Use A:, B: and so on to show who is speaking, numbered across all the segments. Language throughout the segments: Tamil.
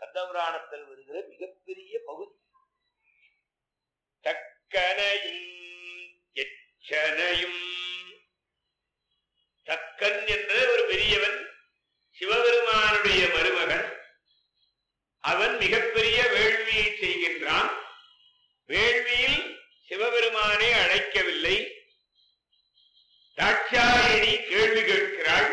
A: கந்தபுராணத்தில் வருகிற மிகப்பெரிய பகுதி தக்கனையும் எச்சனையும் தக்கன் என்ற ஒரு பெரியவன் சிவபெருமானுடைய மருமகன் அவன் மிகப்பெரிய வேள்வியை செய்கின்றான் வேள்வியில் சிவபெருமானை அழைக்கவில்லை தாட்சாயணி கேள்வி கேட்கிறாள்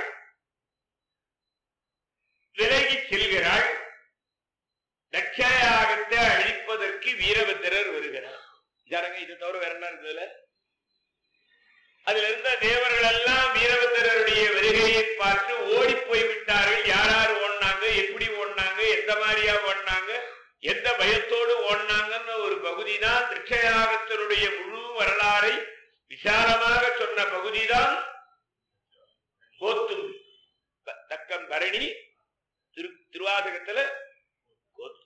A: விலகி செல்கிறாள் தட்சயாகத்தை அழிப்பதற்கு வீரபத்திரர் வருகிறார் இதாரங்க இது தவிர வேற என்ன இருக்குதுல அதுல இருந்த தேவர்கள் எல்லாம் வீரபத்திரருடைய வருகையை பார்த்து ஓடி போய் விட்டார்கள் யார் யார் ஓடினாங்க எப்படி ஓடினாங்க எந்த மாதிரியா ஓடினாங்க எந்த பயத்தோடு ஓடினாங்கன்னு ஒரு பகுதி தான் திருட்சயாகத்தினுடைய முழு வரலாறை விசாலமாக சொன்ன பகுதிதான் கோத்தும் தக்கம் பரணி திரு திருவாசகத்துல கோத்து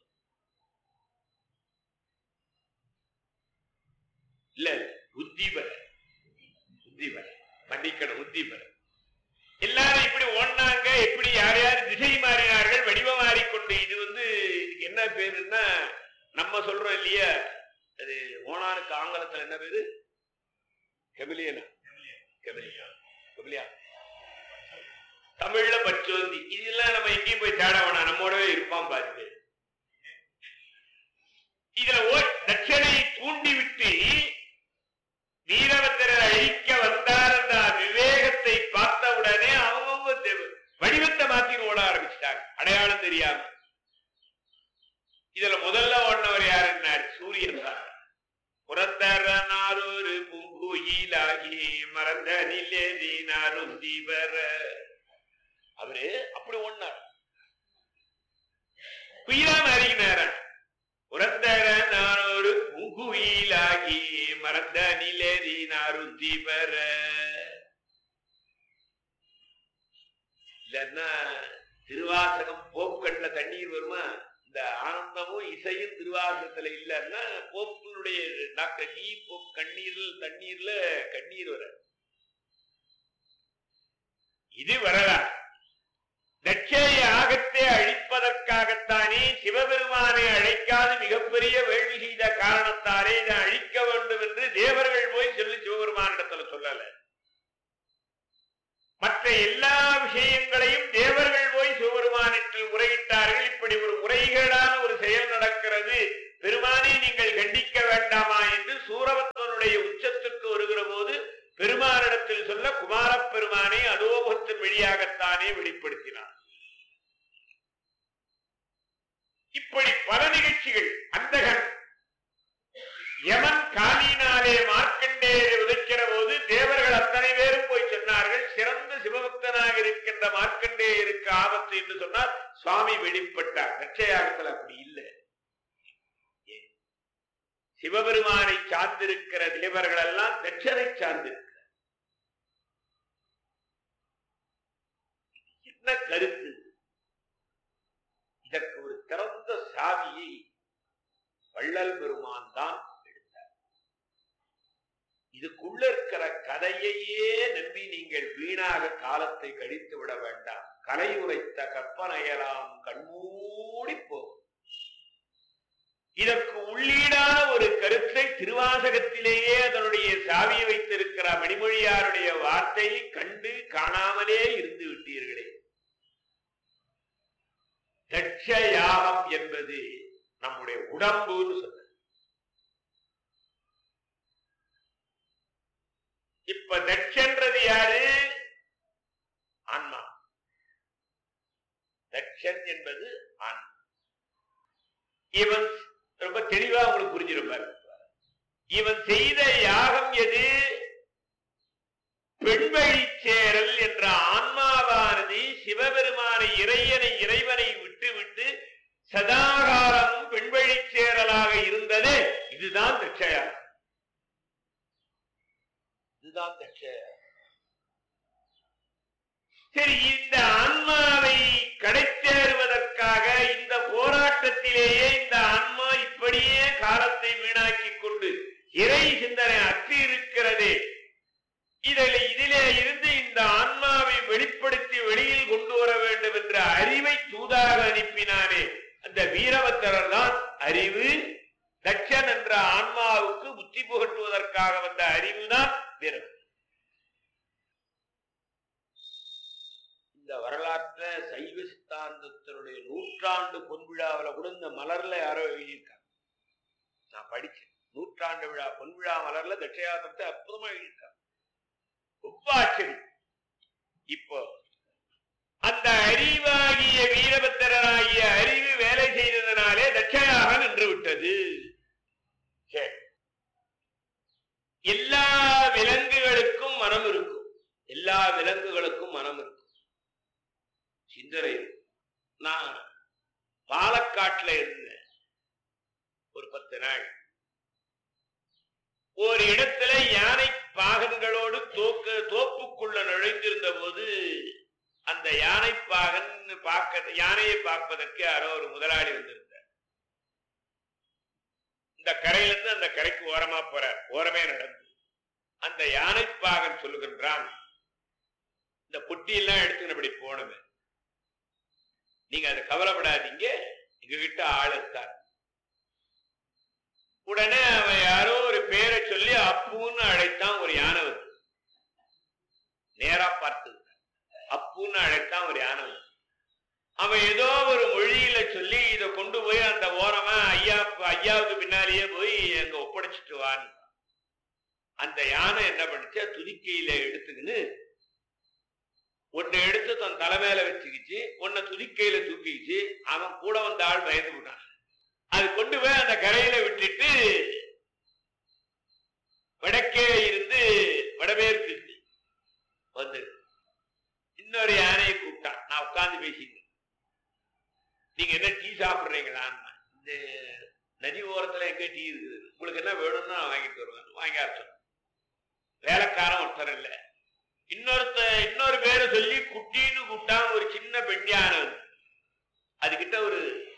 A: இல்ல உத்திபர உத்திபர மன்னிக்கணும் உத்திபர எல்லாரும் இப்படி ஓடினாங்க எப்படி யார் யார் திசை மாறினார்கள் வடிவம் மாறிக்கொண்டு இது வந்து இதுக்கு என்ன பேருன்னா நம்ம சொல்றோம் இல்லையா அது ஓனானுக்கு ஆங்கிலத்துல என்ன பேரு கெமிலியனா கெமிலியா கெமிலியா தமிழ்ல பச்சோந்தி இதெல்லாம் நம்ம எங்கேயும் போய் தேட வேணாம் நம்மோடவே இருப்பான் பாரு இதுல ஓ தட்சணை தூண்டி விட்டு வீரபத்திரர் அழிக்க வந்தார் என்ற விவேகத்தை பார்த்த உடனே அவங்க வடிவத்தை மாத்தி ஓட ஆரம்பிச்சிட்டாங்க அடையாளம் தெரியாம இதுல முதல்ல ஓடினவர் யாருன்னார் சூரியன் தான் புறத்தரனாரொரு பூங்குயிலாகி மறந்த நிலேதினாரும் தீபர அவரு அப்படி ஒண்ணார் குயிலா மாறினாரன் புறத்தர நானொரு பூங்குயிலாகி மறந்த நிலேதினாரும் தீபர இல்லன்னா திருவாசகம் போக்கண்ல தண்ணீர் வருமா இந்த ஆனந்தமும் இசையும் திருவாசகத்துல இல்லைன்னா போப்பினுடைய டாக்டர் ஈ போப் கண்ணீரில் தண்ணீர்ல கண்ணீர் வர இது வரலாறு தட்சய யாகத்தை அழிப்பதற்காகத்தானே சிவபெருமானை அழைக்காது மிகப்பெரிய வேள்வி செய்த காரணத்தாலே இதை அழிக்க வேண்டும் என்று தேவர்கள் போய் சொல்லி சிவபெருமானிடத்துல சொல்லல மற்ற எல்லா விஷயங்களையும் தேவர்கள் போய் சிவபெருமானிடத்தில் முறையிட்டார்கள் இப்படி ஒரு முறைகேடான ஒரு செயல் நடக்கிறது பெருமானை நீங்கள் கண்டிக்க வேண்டாமா என்று சூரபத்தனுடைய உச்சத்துக்கு வருகிற போது பெருமானிடத்தில் சொல்ல குமாரப் பெருமானை அதோபத்தின் வழியாகத்தானே வெளிப்படுத்தினார் இப்படி பல நிகழ்ச்சிகள் அந்தகன் யமன் காலினாலே மார்க்கண்டேயரை உதைக்கிற போது தேவர்கள் அத்தனை பேரும் போய் சொன்னார்கள் சிறந்த சிவபக்தனாக இருக்கின்ற மார்க்கண்டேயருக்கு ஆபத்து என்று சொன்னால் சுவாமி வெளிப்பட்டார் தட்சயாகத்தில் அப்படி இல்லை ஏன்? சிவபெருமானை சார்ந்திருக்கிற தேவர்கள் எல்லாம் தட்சனை சார்ந்திருக்கிறார் என்ன கருத்து இதற்கு ஒரு திறந்த சாவியை வள்ளல் பெருமான் தான் எடுத்தார் இதுக்குள்ள இருக்கிற கதையையே நம்பி நீங்கள் வீணாக காலத்தை கழித்து விட வேண்டாம் கலை உரைத்த கற்பனையெல்லாம் கண்மூடி போகும் இதற்கு உள்ளீடான ஒரு கருத்தை திருவாசகத்திலேயே அதனுடைய சாவியை வைத்திருக்கிற மணிமொழியாருடைய வார்த்தையை கண்டு காணாமலே இருந்து விட்டீர்களே தட்ச யாகம் என்பது நம்முடைய உடம்புன்னு சொன்ன இப்ப தட்சன்றது யாரு ஆன்மா தட்சன் என்பது ஆன்மா இவன் ரொம்ப தெளிவா உங்களுக்கு புரிஞ்சிருப்பார் இவன் செய்த யாகம் எது பெண்வழி சேரல் என்ற ஆன்மாவானது சிவபெருமானை இறையனை இறைவனை விட்டு விட்டு சதாகாலமும் பெண்வழி சேரலாக இருந்ததே இதுதான் தட்சயாகம் இதுதான் தட்சயாகம் சரி இந்த ஆன்மாவை கடைத்தேறுவதற்காக இந்த போராட்டத்திலேயே இந்த ஆன்மா இப்படியே காலத்தை வீணாக்கி கொண்டு இறை சிந்தனை அற்று இருக்கிறதே இதில் இதிலே இருந்து இந்த ஆன்மாவை வெளிப்படுத்தி வெளியில் கொண்டு வர வேண்டும் என்ற அறிவை தூதாக அனுப்பினானே அந்த வீர வீரபத்திரர் தான் அறிவு தட்சன் என்ற ஆன்மாவுக்கு புத்தி புகட்டுவதற்காக வந்த அறிவு தான் வீரபத்திரர் இந்த வரலாற்ற சைவ சித்தாந்தத்தினுடைய நூற்றாண்டு பொன்விழாவில கூட இந்த மலர்ல யாரோ எழுதியிருக்காங்க நான் படிச்சேன் நூற்றாண்டு விழா பொன்விழா மலர்ல தட்சயாத்திரத்தை அற்புதமா எழுதியிருக்காங்க ரொம்ப ஆச்சரியம் இப்போ அந்த அறிவாகிய வீரபத்திரராகிய அறிவு வேலை செய்ததனாலே தட்சயாக நின்று விட்டது சரி. எல்லா விலங்குகளுக்கும் மனம் இருக்கும் எல்லா விலங்குகளுக்கும் மனம் இருக்கும் சிந்தனை இருக்கும். நான் பாலக்காட்டுல இருந்தேன் ஒரு பத்து நாள் ஒரு இடத்துல யானை பாகன்களோடு தோக்கு தோப்புக்குள்ள நுழைந்திருந்த போது அந்த யானை பாகன் பார்க்க யானையை பார்ப்பதற்கு யாரோ ஒரு முதலாளி வந்திருந்தார் இந்த கரையில இருந்து அந்த கரைக்கு ஓரமா போற ஓரமே நடந்து அந்த யானை பாகன் சொல்லுகின்றான் இந்த பொட்டியெல்லாம் எடுத்து இப்படி போனது நீங்க அதை கவலைப்படாதீங்க எங்க கிட்ட ஆள் இருக்கார் உடனே அவன் யாரோ ஒரு பேரை சொல்லி அப்புன்னு அழைத்தான் ஒரு யானை வந்து நேரா பார்த்து அப்புன்னு அழைத்தான் ஒரு யானை வந்து அவன் ஏதோ ஒரு மொழியில சொல்லி இதை கொண்டு போய் அந்த ஓரமா ஐயா ஐயாவுக்கு பின்னாலேயே போய் அங்க ஒப்படைச்சிட்டு வான்னு அந்த யானை என்ன பண்ணுச்சு துதிக்கையில எடுத்துக்கின்னு ஒன்னை எடுத்து தன் தலைமையில வச்சுக்கிச்சு உன்னை துதிக்கையில தூக்கிச்சு அவன் கூட வந்த ஆள் பயந்து விட்டான் அது கொண்டு போய் அந்த கரையில விட்டுட்டு வடக்கே இருந்து வடமேற்கு வந்து இன்னொரு யானையை கூப்பிட்டான் நான் உட்கார்ந்து பேசிக்கிறேன் நீங்க என்ன டீ சாப்பிடுறீங்களான்னு இந்த நதி ஓரத்துல எங்க டீ இருக்குது உங்களுக்கு என்ன வேணும்னா நான் வாங்கிட்டு வருவேன் வாங்கி அரைச்சோம் வேலைக்காரன் ஒருத்தர் இல்ல இன்னொருத்த இன்னொரு பேரை சொல்லி குட்டின்னு கூப்பிட்டான் ஒரு சின்ன பெண் யானை வந்து. அதுகிட்ட ஒரு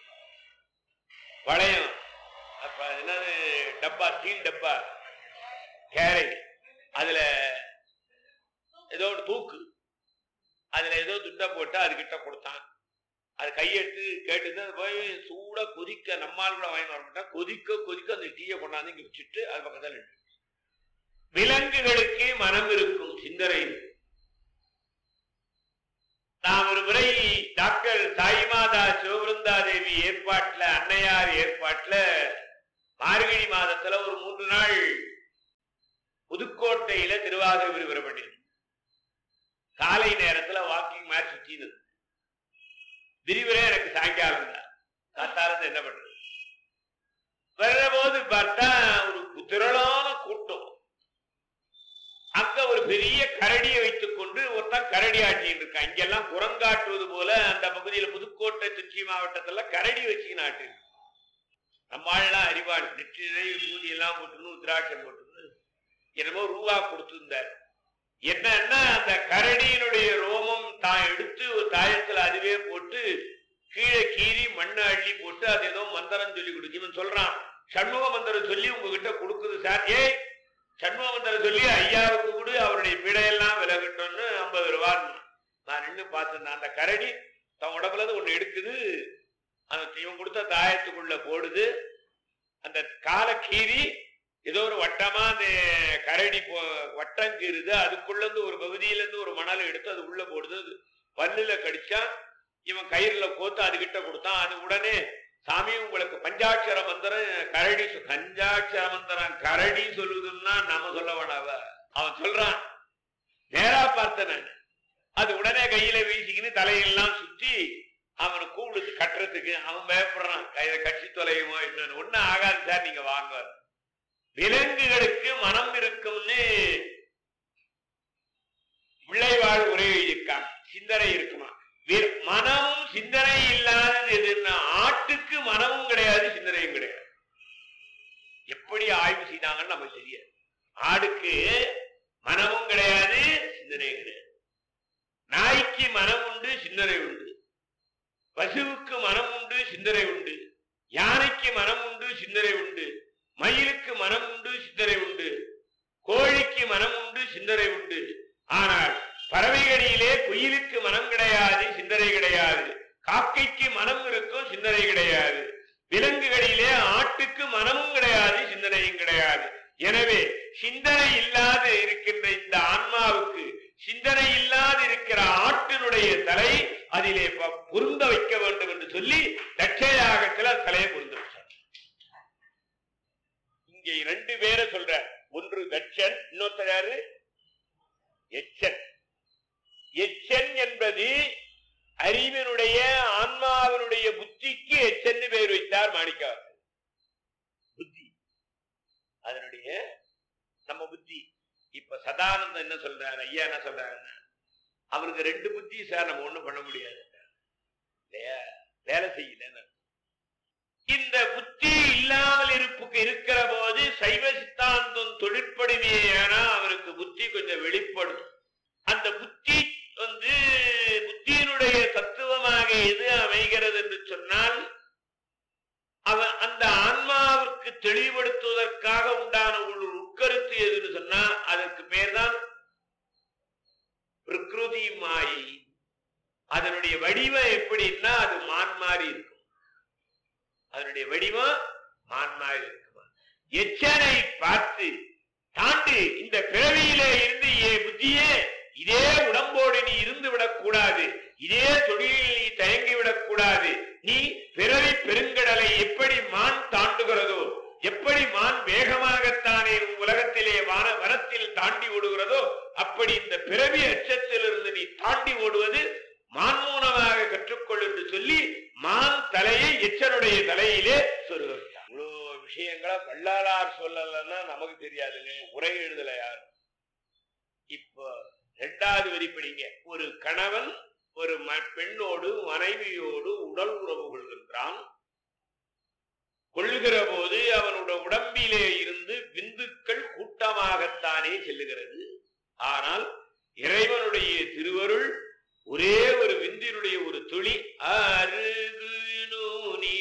A: வளையம் அப்ப அது என்னது டப்பா ஸ்டீல் டப்பா கேரை அதுல ஏதோ ஒரு தூக்கு அதுல ஏதோ துண்டை போட்டு அதுகிட்ட கொடுத்தான் அது கையெடுத்து கேட்டு அது போய் சூடா கொதிக்க நம்மால் கூட வாங்கி வர மாட்டான் கொதிக்க கொதிக்க அந்த டீயை கொண்டாந்து இங்க வச்சுட்டு அது பக்கத்துல நின்று விலங்குகளுக்கு மனம் இருக்கும் சிந்தனை இருக்கும். நான் ஒரு முறை டாக்டர் சாய்மாதா சிவபிருந்தா தேவி ஏற்பாட்டுல அன்னையார் ஏற்பாட்டுல மார்கழி மாதத்துல ஒரு மூன்று நாள் புதுக்கோட்டையில திருவாதிரை விரிவுரை பண்ணிருந்தேன் காலை நேரத்துல வாக்கிங் மாதிரி சுத்தினது விரிவுரை எனக்கு சாயங்காலம் தான் காத்தாரது என்ன பண்றது வர்ற போது பார்த்தா ஒரு திரளான கூட்டம் அங்க ஒரு பெரிய கரடியை வைத்துக் கொண்டு ஒருத்தன் கரடி ஆட்டின்னு இருக்கான் இங்கெல்லாம் குரங்காட்டுவது போல அந்த பகுதியில புதுக்கோட்டை திருச்சி மாவட்டத்துல கரடி வச்சுக்கின்னு ஆட்டு நம்ம ஆள்லாம் அறிவாள் நெற்றினை பூதி எல்லாம் போட்டுன்னு உத்ராட்சம் போட்டு என்னமோ ரூபா கொடுத்திருந்தார் என்னன்னா அந்த கரடியினுடைய ரோமம் தான் எடுத்து ஒரு தாயத்துல அதுவே போட்டு கீழே கீறி மண்ணை அள்ளி போட்டு அது ஏதோ மந்திரம் சொல்லி கொடுக்கு இவன் சொல்றான் சண்முக மந்திரம் சொல்லி உங்ககிட்ட கொடுக்குது சார் ஏய் சண்முக மந்திரம் சொல்லி ஐயாவுக்கு கூட அவருடைய பிடையெல்லாம் விலகட்டும்னு ஐம்பது ரூபான்னு நான் நின்று பார்த்திருந்தேன் அந்த கரடி தன் உடம்புல இருந்து ஒண்ணு எடுக்குது அந்த இவன் கொடுத்த தாயத்துக்குள்ள போடுது அந்த காலை கீறி ஏதோ ஒரு வட்டமா அந்த கரடி போ வட்டம் கீறுது அதுக்குள்ள இருந்து ஒரு பகுதியில இருந்து ஒரு மணல் எடுத்து அது உள்ள போடுது அது பல்லுல கடிச்சா இவன் கயிறுல கோத்து அதுகிட்ட கொடுத்தான் அது உடனே சாமி உங்களுக்கு பஞ்சாட்சர மந்திரம் கரடி சொ- பஞ்சாட்சர மந்திரம் கரடி சொல்லுதுன்னா நம்ம சொல்ல வேணாவ அவன் சொல்றான் நேரா பார்த்தேன் நான் அது உடனே கையில வீசிக்கின்னு தலையெல்லாம் சுத்தி அவனை கூப்பிடுது கட்டுறதுக்கு அவன் பயப்படுறான் கையில கட்சி தொலையுமோ என்னன்னு ஒண்ணும் ஆகாது சார் நீங்க வாங்க விலங்குகளுக்கு மனம் இருக்கும்னு விளைவாழ் உரை எழுதியிருக்காங்க சிந்தனை இருக்குமா வி- மனமும் சிந்தனை இல்லாதது எதுன்னா ஆட்டுக்கு மனமும் கிடையாது சிந்தனையும் கிடையாது எப்படி ஆய்வு செய்தாங்கன்னு நமக்கு தெரியாது ஆடுக்கு மனமும் கிடையாது சிந்தனையும் கிடையாது நாய்க்கு மனம் உண்டு சிந்தனை உண்டு பசுவுக்கு மனம் உண்டு சிந்தனை உண்டு யானைக்கு மனம் உண்டு சிந்தனை உண்டு மயிலுக்கு மனம் உண்டு சிந்தனை உண்டு கோழிக்கு மனம் உண்டு சிந்தனை உண்டு ஆனால் பறவைகளிலே குயிலுக்கு மனம் கிடையாது சிந்தனை கிடையாது காக்கைக்கு மனம் இருக்கும் சிந்தனை கிடையாது விலங்குகளிலே ஆட்டுக்கு மனமும் கிடையாது சிந்தனையும் கிடையாது எனவே சிந்தனை இல்லாது இருக்கின்ற இந்த ஆன்மாவுக்கு சிந்தனை இல்லாது இருக்கிற ஆட்டினுடைய தலை அதிலே ப- பொருந்த வைக்க வேண்டும் என்று சொல்லி தட்சயாகத்துல தலையை பொருந்த வச்சார் இங்கே ரெண்டு பேரை சொல்ற ஒன்று தட்சன் இன்னொருத்தர் யாரு எச்சன் எச்சன் என்பது அறிவினுடைய ஆன்மாவினுடைய புத்திக்கு எச்சன்னு பேர் வைத்தார் மாணிக்கவாசர் புத்தி அதனுடைய நம்ம புத்தி இப்ப சதானந்தம் என்ன சொல்றாரு ஐயா என்ன சொல்றாருன்னா அவருக்கு ரெண்டு புத்தி சார் நம்ம ஒண்ணும் பண்ண முடியாது இல்லையா வேலை செய்யல இந்த புத்தி இல்லாமல் இருப்புக்கு இருக்கிற போது சைவ சித்தாந்தம் தொழிற்படுமே ஆனா அவருக்கு புத்தி கொஞ்சம் வெளிப்படும் அந்த புத்தி வந்து புத்தியினுடைய தத்துவமாக எது அமைகிறது என்று சொன்னால் அவன் அந்த ஆன்மாவிற்கு தெளிவுபடுத்துவதற்காக உண்டான ஒரு உட்கருத்து எதுன்னு சொன்னா அதற்கு பேர்தான் பிரகிருதி மாயை அதனுடைய வடிவம் எப்படின்னா அது மான் மாதிரி இருக்கும் அதனுடைய வடிவம் மான் மாதிரி இருக்குமா எச்சனை பார்த்து தாண்டு இந்த பிறவியிலே இருந்து ஏ புத்தியே இதே உடம்போடு நீ இருந்து விடக்கூடாது இதே தொழிலில் நீ தயங்கி விடக்கூடாது நீ பிறவி பெருங்கடலை எப்படி மான் தாண்டுகிறதோ எப்படி மான் வேகமாகத்தானே உலகத்திலே வான வனத்தில் தாண்டி ஓடுகிறதோ அப்படி இந்த பிறவி அச்சத்திலிருந்து நீ தாண்டி ஓடுவது மான் மூலமாக கற்றுக்கொள் என்று சொல்லி மான் தலையை எச்சனுடைய தலையிலே சொருக வைத்தார் இவ்வளவு விஷயங்களை வள்ளலார் சொல்லலன்னா நமக்கு தெரியாதுங்க உரை எழுதல யார் இப்போ இரண்டாவது வரி படிங்க ஒரு கணவன் ஒரு ம- பெண்ணோடு மனைவியோடு உடல் உறவு கொள்கின்றான் கொள்ளுகிற போது அவனுடைய உடம்பிலே இருந்து விந்துக்கள் கூட்டமாகத்தானே செல்லுகிறது ஆனால் இறைவனுடைய திருவருள் ஒரே ஒரு விந்தினுடைய ஒரு துளி அருகு நூனி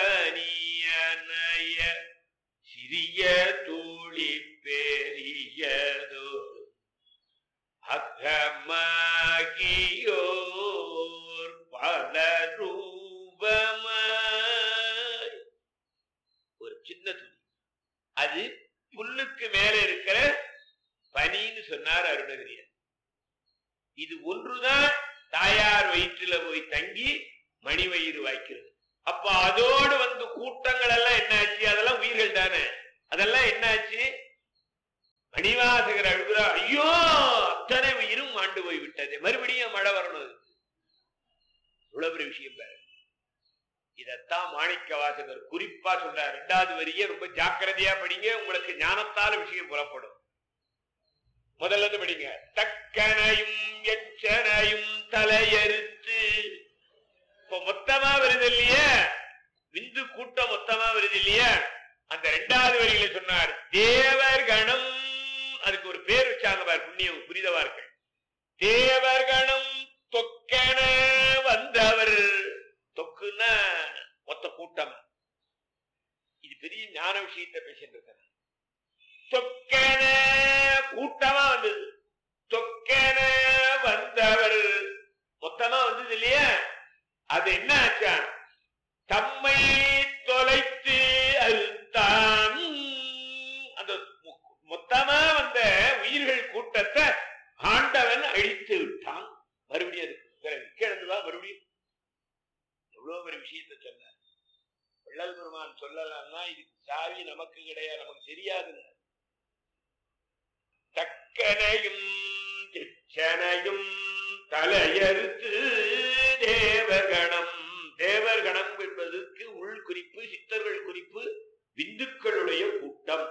A: பனியனைய சிறிய துளி பெரியதோ அகமாகியோர் பல ரூபமாய் ஒரு சின்ன துளி அது புல்லுக்கு மேல இருக்கிற பனின்னு சொன்னார் அருணகிரியர் இது ஒன்றுதான் தாயார் வயிற்றுல போய் தங்கி மணி வயிறு வாய்க்கிறது அப்ப அதோடு வந்து கூட்டங்கள் எல்லாம் என்னாச்சு அதெல்லாம் உயிர்கள் தானே அதெல்லாம் என்னாச்சு மணிவாசகர் அழுகுறா ஐயோ அத்தனை உயிரும் ஆண்டு போய் விட்டது மறுபடியும் மழை வரணும் அதுக்கு. இவ்வளவு பெரிய விஷயம் பாரு இதத்தான் மாணிக்க வாசகர் குறிப்பா சொல்றார் ரெண்டாவது வரியே ரொம்ப ஜாக்கிரதையா படிங்க உங்களுக்கு ஞானத்தால விஷயம் புறப்படும் முதல்ல இருந்து படிங்க தக்கனையும் எச்சனையும் தலையறுத்து இப்ப மொத்தமா வருது இல்லையா விந்து கூட்டம் மொத்தமா வருது இல்லையா அந்த ரெண்டாவது வரியில சொன்னார் தேவர் கணம் அதுக்கு ஒரு பேர் வச்சாங்க பார் புண்ணியம் புரிதவார்கள் தேவர் கணம் தொக்கென வந்தவர் தொக்குன்னா மொத்த கூட்டம் இது பெரிய ஞான விஷயத்தை பேசிட்டு இருக்க தொக்கென கூட்டமா வந்தது தொக்கென வந்தவர் மொத்தமா வந்தது இல்லையா அது என்ன ஆச்சா தம்மை தொலைத்து அறுத்தான் அந்த மொ- மொத்தமா வந்த உயிர்கள் கூட்டத்தை ஆண்டவன் அழித்து விட்டான் மறுபடியும் அதுக்கு பிறகு கிழந்துவா மறுபடியும் எவ்வளவு பெரிய விஷயத்தை சொன்னார் வள்ளல் பெருமான் சொல்லலாம்னா இதுக்கு சாவி நமக்கு கிடையாது நமக்கு தெரியாதுங்க தக்கனையும் திச்சனையும் தலையறுத்து தேவகணம் தேவர்கணம் என்பதற்கு உள் குறிப்பு சித்தர்கள் குறிப்பு விந்துக்களுடைய கூட்டம்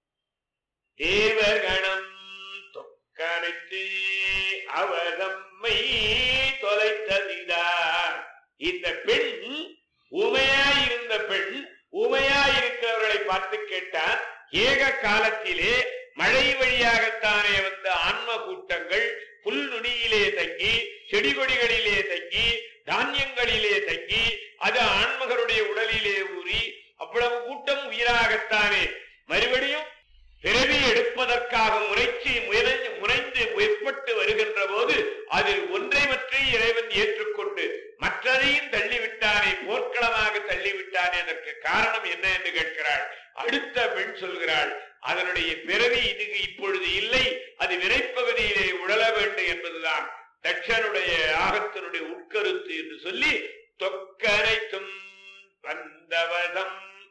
A: தேவகணம் தொக்கனைத்து அவர் தம்மை தொலைத்ததிதார் இந்த பெண் ஊமையாயிருந்த பெண் ஊமையாயிருக்கிறவர்களை பார்த்து கேட்டார் ஏக காலத்திலே மழை வழியாகத்தானே வந்த ஆன்ம கூட்டங்கள் புல் நுனியிலே தங்கி செடி கொடிகளிலே தங்கி தானியங்களிலே தங்கி அது ஆன்மகருடைய உடலிலே ஊறி அவ்வளவு கூட்டம் உயிராகத்தானே மறுபடியும் பிறவி எடுப்பதற்காக முனைச்சி முயல- முனைந்து முற்பட்டு வருகின்ற போது அதில் ஒன்றை மற்ற இறைவன் ஏற்றுக்கொண்டு மற்றதையும் தள்ளிவிட்டானே போர்க்களமாக தள்ளிவிட்டான் விட்டானே அதற்கு காரணம் என்ன என்று கேட்கிறாள் அடுத்த பெண் சொல்கிறாள் அதனுடைய பிறவி இது இப்பொழுது இல்லை அது வினைப்பகுதியிலே உழல வேண்டும் என்பதுதான் தட்சனுடைய யாகத்தினுடைய உட்கருத்து என்று சொல்லி தொக்கரைத்தும் வந்தவதம்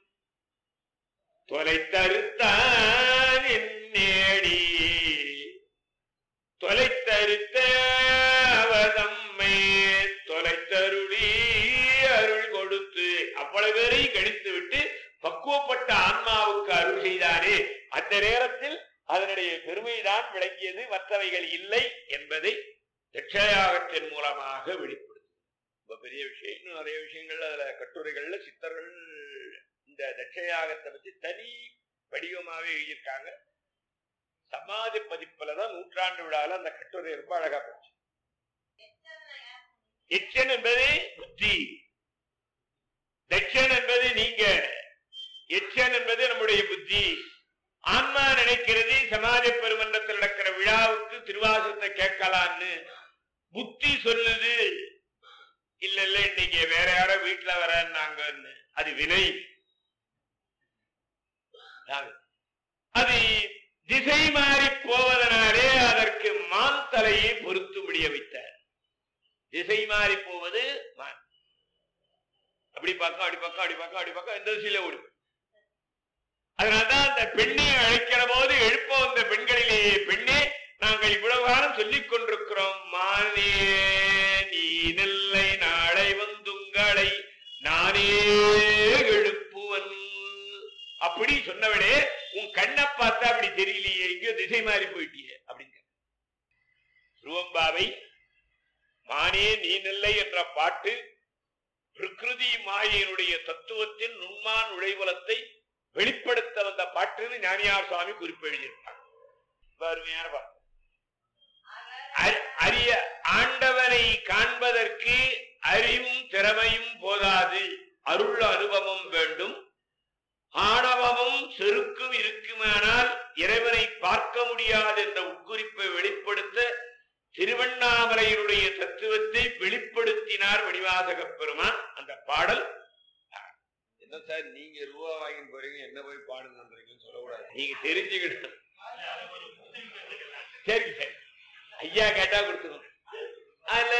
A: தொலைத்தருத்தான் நேடி தொலைத்தருத்த அவதம்மை தொலைத்தருளி அருள் கொடுத்து அவ்வளவு பேரையும் கணித்து விட்டு பக்குவப்பட்ட ஆன்மாவுக்கு அருள் செய்தானே அந்த நேரத்தில் அதனுடைய பெருமைதான் விளங்கியது மற்றவைகள் இல்லை என்பதை தட்சயாகத்தின் மூலமாக வெளிப்படுத்தும் ரொம்ப பெரிய விஷயம் இன்னும் நிறைய விஷயங்கள் அதுல கட்டுரைகள்ல சித்தர்கள் இந்த தட்சயாகத்தை பத்தி தனி வடிவமாவே எழுதியிருக்காங்க சமாதி பதிப்புல தான் நூற்றாண்டு விழால அந்த கட்டுரை ரொம்ப அழகா போச்சு எச்சன் என்பது புத்தி தட்சன் என்பது நீங்க எச்சன் என்பது நம்முடைய புத்தி ஆன்மா நினைக்கிறது சமாதி பெருமன்றத்தில் நடக்கிற விழாவுக்கு திருவாசத்தை கேட்கலான்னு புத்தி சொல்லுது இல்ல இல்ல இன்னைக்கு வேற யாரோ வீட்டுல வரன்னாங்கன்னு அது வினை அது திசை மாறி போவதனாலே அதற்கு மான் தலையை பொறுத்து முடிய வைத்தார் திசை மாறி போவது மான் அப்படி பக்கம் அப்படி பக்கம் அப்படி பக்கம் அப்படி பக்கம் இந்த திசையில ஓடும் அதனால்தான் அந்த பெண்ணை அழைக்கிற போது எழுப்ப வந்த பெண்களிலேயே பெண்ணே நாங்கள் இவ்வளவு காலம் சொல்லிக் கொண்டிருக்கிறோம் மானே நீ நெல்லை நாளை வந்துங்களை நானே எழுப்புவன் அப்படி சொன்னவனே உன் கண்ணை பார்த்தா அப்படி தெரியலையே எங்கேயோ திசை மாறி போயிட்டியே அப்படின்னு ரூவம்பாவை மானே நீ நெல்லை என்ற பாட்டு பிரகிருதி மாயினுடைய தத்துவத்தின் நுண்மான் உழைவலத்தை வெளிப்படுத்த வந்த பாட்டுன்னு ஞானியார் சுவாமி குறிப்பு எழுதியிருப்பார் அருமையான பாட்டு அரிய ஆண்டவனை காண்பதற்கு அறிவும் திறமையும் போதாது அருள் அனுபவம் வேண்டும் ஆணவமும் செருக்கும் இருக்குமானால் இறைவனை பார்க்க முடியாது என்ற உட்குறிப்பை வெளிப்படுத்த திருவண்ணாமலையினுடைய தத்துவத்தை வெளிப்படுத்தினார் மணிவாசக பெருமான் அந்த பாடல்
B: என்ன சார் நீங்க ரூபா வாங்கிட்டு போறீங்க என்ன போய் பாடுங்கன்றீங்கன்னு சொல்லக்கூடாது
A: நீங்க தெரிஞ்சுக்கிட்டு சரி சரி ஐயா கேட்டா கொடுத்துக்கணும் அதுல